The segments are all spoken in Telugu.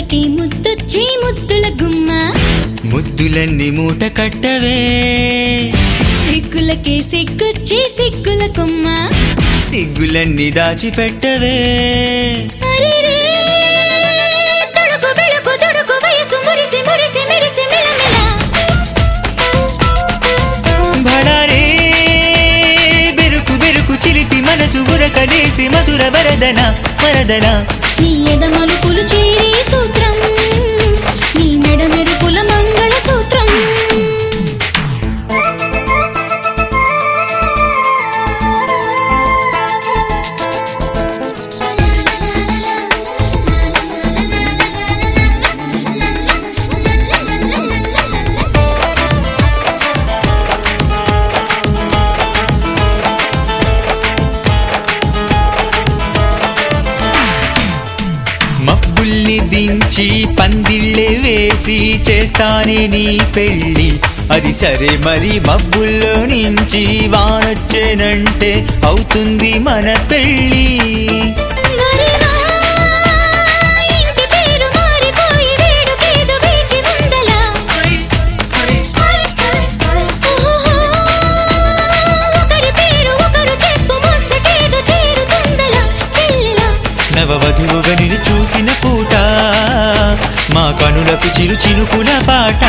ముద్దులకి ముద్దొచ్చే ముద్దుల గుమ్మ ముద్దులన్నీ మూట కట్టవే సిగ్గులకే సిగ్గొచ్చే సిగ్గుల కొమ్మ సిగ్గులన్నీ దాచిపెట్టవే అరెరే, తొడుగు బెళుకు తొడుగు వయసు మురిసి మురిసి మెరిసి మిలమిల బడారే బెరుకు బెరుకు చిలిపి మనసు ఉరకలేసి మధుర వరదన వరదన నీ ఎదమలుపులు చేరే సూత్రం నీ మెడ మెరుపుల మంగళ సూత్రం మబ్బుల్ని దించి పందిళ్ళే వేసి చేస్తానే నీ పెళ్ళి అది సరే మరి మబ్బుల్లో నుంచి వానొచ్చేనంటే అవుతుంది మన పెళ్ళి గరిమా, ఇంటి పేరు మారిపోయి వేడుకేదో బీచి ముందల ఓహో, ఒకరి పేరు ఒకరు చెప్పు ముచ్చటేదో చేరుతుందల చెల్లెలా నవవధువుగా నిన్ను చూసిన పూట మా కనులకు చిరు చినుకుల పాట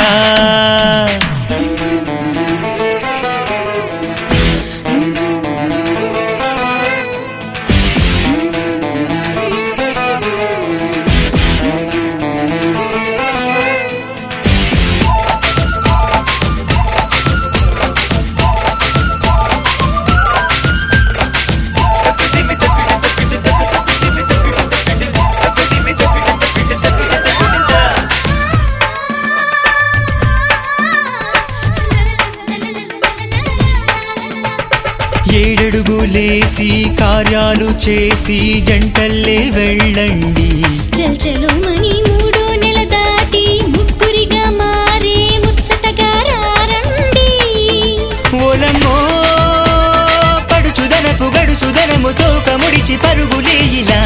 ఏడడుగులేసి కార్యాలు చేసి జంటల్లే వెళ్ళండి చల్చలు మణి మూడో నెల దాటి ముక్కురిగా మారే ముచ్చటగా రారండి ఓలమ్మో పడుచుదనపు గడుచుదనము తోక ముడిచి పరుగులే ఇలా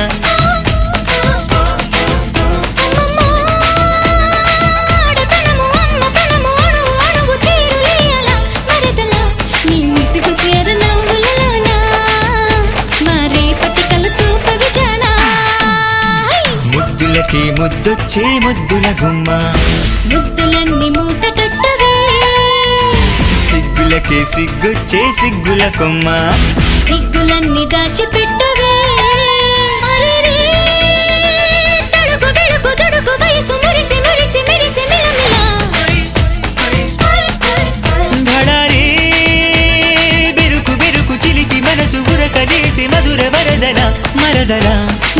అమ్మమ్మో, ఆడతనము, అమ్మతనము, అణువు అణువు చేరులేయలా వరదల నీ ముసుగు సేర నవ్వులలోనా మా రేపటి కల చూపవి జానా ముద్దులకి ముద్దొచ్చే ముద్దుల గుమ్మ ముద్దులన్నీ మూట కట్టవే సిగ్గులకి సిగ్గొచ్చే సిగ్గుల కొమ్మ సిగ్గులన్నీ దాచిపెట్టవే అరెరే, తడుకు బెడుకు తడుకు వయసు మురిసి మురిసి మెరిసి మిలమిల బడారే బెరుకు బెరుకు చిలిపి మనసు ఉరకలేసి మధుర వరదన మరదల